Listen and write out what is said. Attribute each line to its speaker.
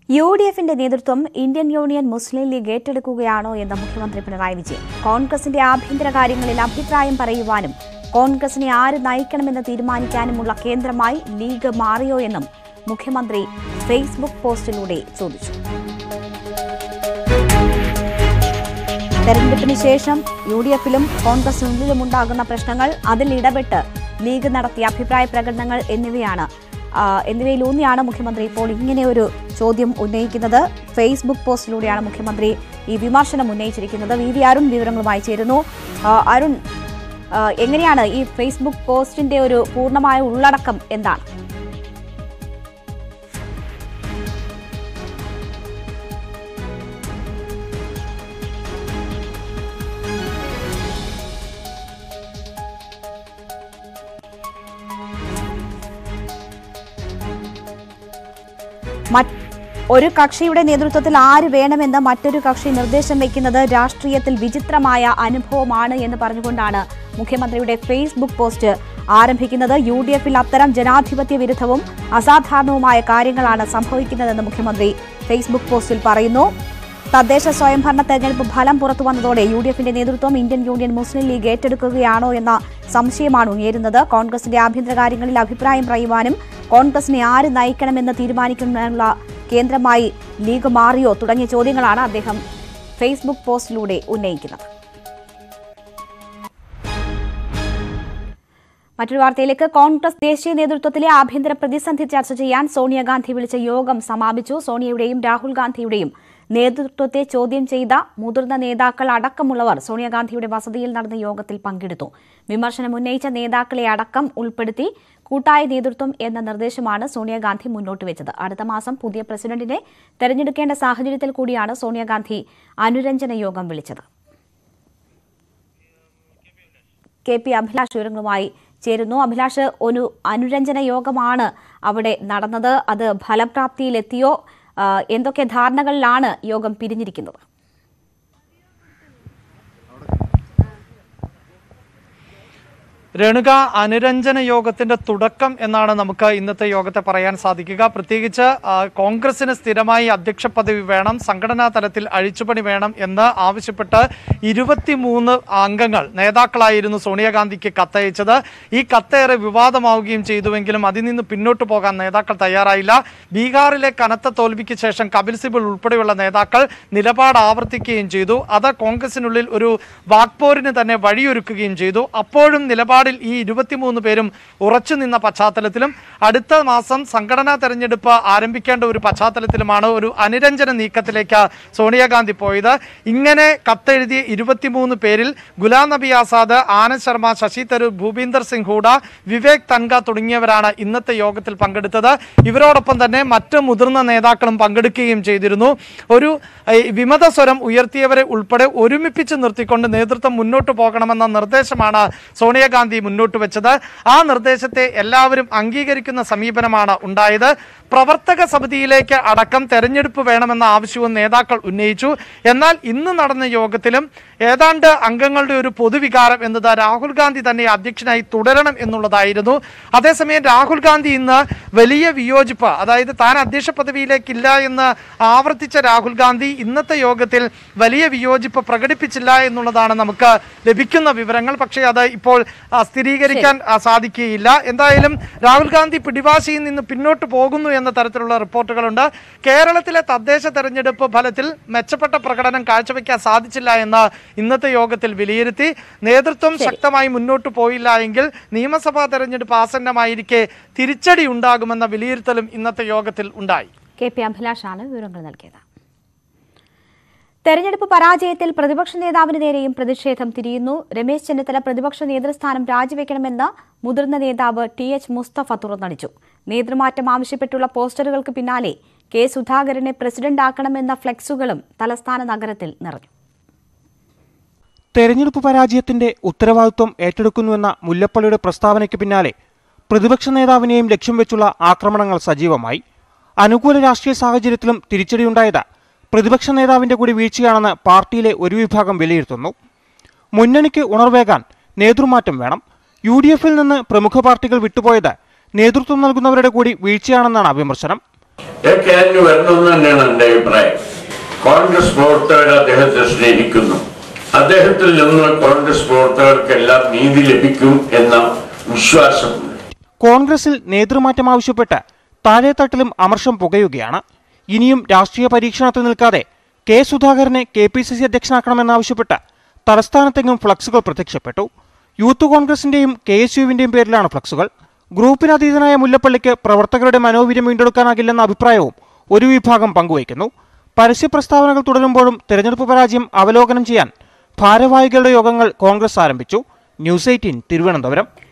Speaker 1: U D എഫിന്റെ നേതൃത്വം Indian Union Muslim League ഏറ്റെടുക്കുകയാണോ എന്ന് മുഖ്യമന്ത്രി പിണറായി വിജയൻ കോൺഗ്രസിന്റെ ആഭ്യന്തര കാര്യങ്ങളിൽ അഭിപ്രായം പറയുവാനും കോൺഗ്രസിനെ ആര് നയിക്കണമെന്ന് തീരുമാനിക്കാനുമുള്ള കേന്ദ്രമായി ലീഗ് മാറിയോ എന്നും മുഖ്യമന്ത്രി ഫേസ്ബുക്ക് പോസ്റ്റിലൂടെ ചോദിച്ചു തെരഞ്ഞെടുപ്പിന് ശേഷം യു ഡി എഫിലും കോൺഗ്രസിനുള്ളിലും ഉണ്ടാകുന്ന പ്രശ്നങ്ങൾ അതിൽ ഇടപെട്ട് ലീഗ് നടത്തിയ അഭിപ്രായ പ്രകടനങ്ങൾ എന്നിവയാണ് ആ, എന്നിവയിലൂന്നിയാണ് മുഖ്യമന്ത്രി ഇപ്പോൾ ഇങ്ങനെ ഒരു ചോദ്യം ഉന്നയിക്കുന്നത് ഫേസ്ബുക്ക് പോസ്റ്റിലൂടെയാണ് മുഖ്യമന്ത്രി ഈ വിമർശനം ഉന്നയിച്ചിരിക്കുന്നത് വി വി അരുൺ വിവരങ്ങളുമായി ചേരുന്നു ആ, അരുൺ ആ, എങ്ങനെയാണ് ഈ ഫേസ്ബുക്ക് പോസ്റ്റിന്റെ ഒരു പൂർണ്ണമായ ഉള്ളടക്കം എന്താണ് മറ്റ് ഒരു കക്ഷിയുടെ നേതൃത്വത്തിൽ ആര് വേണമെന്ന് മറ്റൊരു കക്ഷി നിർദ്ദേശം വയ്ക്കുന്നത് രാഷ്ട്രീയത്തിൽ വിചിത്രമായ അനുഭവമാണ് എന്ന് പറഞ്ഞുകൊണ്ടാണ് മുഖ്യമന്ത്രിയുടെ ഫേസ്ബുക്ക് പോസ്റ്റ് ആരംഭിക്കുന്നത് യു ഡി എഫിൽ അത്തരം ജനാധിപത്യ വിരുദ്ധവും അസാധാരണവുമായ കാര്യങ്ങളാണ് സംഭവിക്കുന്നതെന്ന് മുഖ്യമന്ത്രി ഫേസ്ബുക്ക് പോസ്റ്റിൽ പറയുന്നു തദ്ദേശ സ്വയംഭരണ തെരഞ്ഞെടുപ്പ് ഫലം പുറത്തു വന്നതോടെ യു ഡി എഫിന്റെ നേതൃത്വം ഇന്ത്യൻ യൂണിയൻ മുസ്ലിം ലീഗ് ഏറ്റെടുക്കുകയാണോ എന്ന സംശയമാണ് ഉയരുന്നത് കോൺഗ്രസിന്റെ ആഭ്യന്തര കാര്യങ്ങളിൽ അഭിപ്രായം പറയുവാനും കോൺഗ്രസിനെ ആര് നയിക്കണമെന്ന് തീരുമാനിക്കുന്നതിനുള്ള കേന്ദ്രമായി ലീഗ് മാറിയോ തുടങ്ങിയ ചോദ്യങ്ങളാണ് അദ്ദേഹം ഫേസ്ബുക്ക് പോസ്റ്റിലൂടെ ഉന്നയിക്കുന്നത് മറ്റൊരു വാർത്തയിലേക്ക് കോൺഗ്രസ് ദേശീയ നേതൃത്വത്തിലെ ആഭ്യന്തര പ്രതിസന്ധി ചർച്ച ചെയ്യാൻ സോണിയാഗാന്ധി വിളിച്ച യോഗം സമാപിച്ചു സോണിയയുടെയും രാഹുൽ ഗാന്ധിയുടെയും നേതൃത്വത്തെ ചോദ്യം ചെയ്ത മുതിർന്ന നേതാക്കൾ അടക്കമുള്ളവർ സോണിയാഗാന്ധിയുടെ വസതിയിൽ നടന്ന യോഗത്തിൽ പങ്കെടുത്തു വിമർശനം ഉന്നയിച്ച നേതാക്കളെ അടക്കം ഉൾപ്പെടുത്തി കൂട്ടായ നേതൃത്വം എന്ന നിർദ്ദേശമാണ് സോണിയാഗാന്ധി മുന്നോട്ട് വെച്ചത് അടുത്ത മാസം പുതിയ പ്രസിഡന്റിനെ തെരഞ്ഞെടുക്കേണ്ട സാഹചര്യത്തിൽ കൂടിയാണ് സോണിയാഗാന്ധി അനുരഞ്ജന യോഗം വിളിച്ചത് കെ പി അഭിലാഷ് വിവരങ്ങളുമായി ചേരുന്നു അഭിലാഷ് ഒരു അനുരഞ്ജന യോഗമാണ് അവിടെ നടന്നത് അത് ഫലപ്രാപ്തിയിലെത്തിയോ ആ, എന്തൊക്കെ ധാരണകളിലാണ് യോഗം പിരിഞ്ഞിരിക്കുന്നത്
Speaker 2: രേണുക അനുരഞ്ജന യോഗത്തിന്റെ തുടക്കം എന്നാണ് നമുക്ക് ഇന്നത്തെ യോഗത്തെ പറയാൻ സാധിക്കുക പ്രത്യേകിച്ച് ആ, കോൺഗ്രസിന് സ്ഥിരമായി അധ്യക്ഷ പദവി വേണം സംഘടനാ തലത്തിൽ അഴിച്ചുപണി വേണം എന്ന് ആവശ്യപ്പെട്ട് ഇരുപത്തിമൂന്ന് അംഗങ്ങൾ നേതാക്കളായിരുന്നു സോണിയാഗാന്ധിക്ക് കത്തയച്ചത് ഈ കത്തേറെ വിവാദമാവുകയും ചെയ്തുവെങ്കിലും അതിൽ നിന്ന് പിന്നോട്ട് പോകാൻ നേതാക്കൾ തയ്യാറായില്ല ബീഹാറിലെ കനത്ത തോൽവിക്ക് ശേഷം കപിൽ സിബൽ ഉൾപ്പെടെയുള്ള നേതാക്കൾ നിലപാട് ആവർത്തിക്കുകയും ചെയ്തു അത് കോൺഗ്രസിനുള്ളിൽ ഒരു വാക്പോരിന് തന്നെ വഴിയൊരുക്കുകയും ചെയ്തു അപ്പോഴും നിലപാടിൽ ഈ ഇരുപത്തിമൂന്ന് പേരും ഉറച്ചു നിന്ന പശ്ചാത്തലത്തിലും അടുത്ത മാസം സംഘടനാ തെരഞ്ഞെടുപ്പ് ആരംഭിക്കേണ്ട ഒരു പശ്ചാത്തലത്തിലുമാണ് ഒരു അനുരഞ്ജന നീക്കത്തിലേക്ക് സോണിയാഗാന്ധി പോയത് ഇങ്ങനെ കത്തെഴുതിയ ഇരുപത്തിമൂന്ന് പേരിൽ ഗുലാം നബി ആസാദ് ആനന്ദ് ശർമ്മ ശശി തരൂർ ഭൂപീന്ദർ സിംഗ് ഹൂഡ വിവേക് തൻക തുടങ്ങിയവരാണ് ഇന്നത്തെ യോഗത്തിൽ പങ്കെടുത്തത് ഇവരോടൊപ്പം തന്നെ മറ്റ് മുതിർന്ന നേതാക്കളും പങ്കെടുക്കുകയും ചെയ്തിരുന്നു ഒരു ഏഹ്, വിമത സ്വരം ഉയർത്തിയവരെ ഉൾപ്പെടെ ഒരുമിപ്പിച്ച് നിർത്തിക്കൊണ്ട് നേതൃത്വം മുന്നോട്ട് പോകണമെന്ന നിർദ്ദേശമാണ് സോണിയാഗാന്ധി മുന്നോട്ട് വെച്ചത് ആ നിർദ്ദേശത്തെ എല്ലാവരും അംഗീകരിക്കുന്ന സമീപനമാണ് ഉണ്ടായത് പ്രവർത്തക സമിതിയിലേക്ക് അടക്കം തെരഞ്ഞെടുപ്പ് വേണമെന്ന ആവശ്യവും നേതാക്കൾ ഉന്നയിച്ചു എന്നാൽ ഇന്ന് നടന്ന യോഗത്തിലും ഏതാണ്ട് അംഗങ്ങളുടെ ഒരു പൊതുവികാരം എന്നത് രാഹുൽ ഗാന്ധി തന്നെ അധ്യക്ഷനായി തുടരണം എന്നുള്ളതായിരുന്നു അതേസമയം രാഹുൽ ഗാന്ധി ഇന്ന് വലിയ വിയോജിപ്പ് അതായത് താൻ അധ്യക്ഷ പദവിയിലേക്കില്ല എന്ന് ആവർത്തിച്ച രാഹുൽ ഗാന്ധി ഇന്നത്തെ യോഗത്തിൽ വലിയ വിയോജിപ്പ് പ്രകടിപ്പിച്ചില്ല എന്നുള്ളതാണ് നമുക്ക് ലഭിക്കുന്ന വിവരങ്ങൾ പക്ഷേ അത് ഇപ്പോൾ ആ, സ്ഥിരീകരിക്കാൻ ആ, സാധിക്കുകയില്ല എന്തായാലും രാഹുൽ ഗാന്ധി പിടിവാശിയിൽ നിന്ന് പിന്നോട്ട് പോകുന്നു എന്ന തരത്തിലുള്ള റിപ്പോർട്ടുകളുണ്ട് കേരളത്തിലെ തദ്ദേശ തെരഞ്ഞെടുപ്പ് ഫലത്തിൽ മെച്ചപ്പെട്ട പ്രകടനം കാഴ്ചവെക്കാൻ സാധിച്ചില്ല എന്ന് ഇന്നത്തെ യോഗത്തിൽ വിലയിരുത്തി നേതൃത്വം ശക്തമായി മുന്നോട്ട് പോയില്ല എങ്കിൽ നിയമസഭാ തെരഞ്ഞെടുപ്പ് ആസന്നമായിരിക്കെ തിരിച്ചടി ഉണ്ടാകുമെന്ന വിലയിരുത്തലും ഇന്നത്തെ യോഗത്തിൽ ഉണ്ടായി
Speaker 1: കെ പി അഭിലാഷാണ് വിവരങ്ങൾ നൽകിയത് തെരഞ്ഞെടുപ്പ് പരാജയത്തിൽ പ്രതിപക്ഷ നേതാവിന് നേരെയും പ്രതിഷേധം തിരിയുന്നു രമേശ് ചെന്നിത്തല പ്രതിപക്ഷ നേതൃസ്ഥാനം രാജിവെക്കണമെന്ന് മുതിർന്ന നേതാവ് ടി എച്ച് മുസ്തഫ തുറന്നടിച്ചു നേതൃമാറ്റം ആവശ്യപ്പെട്ടുള്ള പോസ്റ്ററുകൾക്ക് പിന്നാലെ കെ സുധാകരനെ പ്രസിഡന്റാക്കണമെന്ന ഫ്ലെക്സുകളും തലസ്ഥാന നഗരത്തിൽ നിറഞ്ഞു
Speaker 3: തെരഞ്ഞെടുപ്പ് പരാജയത്തിന്റെ ഉത്തരവാദിത്വം ഏറ്റെടുക്കുന്നുവെന്ന മുല്ലപ്പള്ളിയുടെ പ്രസ്താവനയ്ക്ക് പിന്നാലെ പ്രതിപക്ഷ നേതാവിനെയും ലക്ഷ്യം വെച്ചുള്ള ആക്രമണങ്ങൾ സജീവമായി അനുകൂല രാഷ്ട്രീയ സാഹചര്യത്തിലും തിരിച്ചടിയുണ്ടായത് പ്രതിപക്ഷ നേതാവിന്റെ കൂടി വീഴ്ചയാണെന്ന് പാർട്ടിയിലെ ഒരു വിഭാഗം വിലയിരുത്തുന്നു മുന്നണിക്ക് ഉണർവേകാൻ നേതൃമാറ്റം വേണം യു ഡി എഫിൽ നിന്ന് പ്രമുഖ പാർട്ടികൾ വിട്ടുപോയത് നേതൃത്വം നൽകുന്നവരുടെ കൂടി വീഴ്ചയാണെന്നാണ് വിമർശനം
Speaker 4: എ കെ ആന്റണി വരണമെന്ന് തന്നെയാണ് എൻ്റെ അഭിപ്രായം കോൺഗ്രസ് പ്രവർത്തകർ അദ്ദേഹത്തെ സ്നേഹിക്കുന്നു അദ്ദേഹത്തിൽ നിന്ന് കോൺഗ്രസ് പ്രവർത്തകർക്കെല്ലാം നീതി ലഭിക്കും എന്ന വിശ്വാസമുണ്ട്
Speaker 3: കോൺഗ്രസിൽ നേതൃമാറ്റം ആവശ്യപ്പെട്ട് താഴെത്തട്ടിലും അമർഷം പുകയുകയാണ് ഇനിയും രാഷ്ട്രീയ പരീക്ഷണത്തിൽ നിൽക്കാതെ കെ സുധാകരനെ കെ പി സി സി അധ്യക്ഷനാക്കണമെന്നാവശ്യപ്പെട്ട് തലസ്ഥാനത്തെങ്ങും ഫ്ലക്സുകൾ പ്രത്യക്ഷപ്പെട്ടു യൂത്ത് കോൺഗ്രസിന്റെയും കെ എസ് യുവിന്റെയും പേരിലാണ് ഫ്ലക്സുകൾ ഗ്രൂപ്പിനതീതനായ മുല്ലപ്പള്ളിക്ക് പ്രവർത്തകരുടെ മനോവീര്യം വീണ്ടെടുക്കാനാകില്ലെന്ന അഭിപ്രായവും ഒരു വിഭാഗം പങ്കുവയ്ക്കുന്നു പരസ്യ പ്രസ്താവനകൾ തുടരുമ്പോഴും തെരഞ്ഞെടുപ്പ് പരാജയം അവലോകനം ചെയ്യാൻ ഭാരവാഹികളുടെ യോഗങ്ങൾ കോൺഗ്രസ് ആരംഭിച്ചു ന്യൂസ് എയ്റ്റീൻ തിരുവനന്തപുരം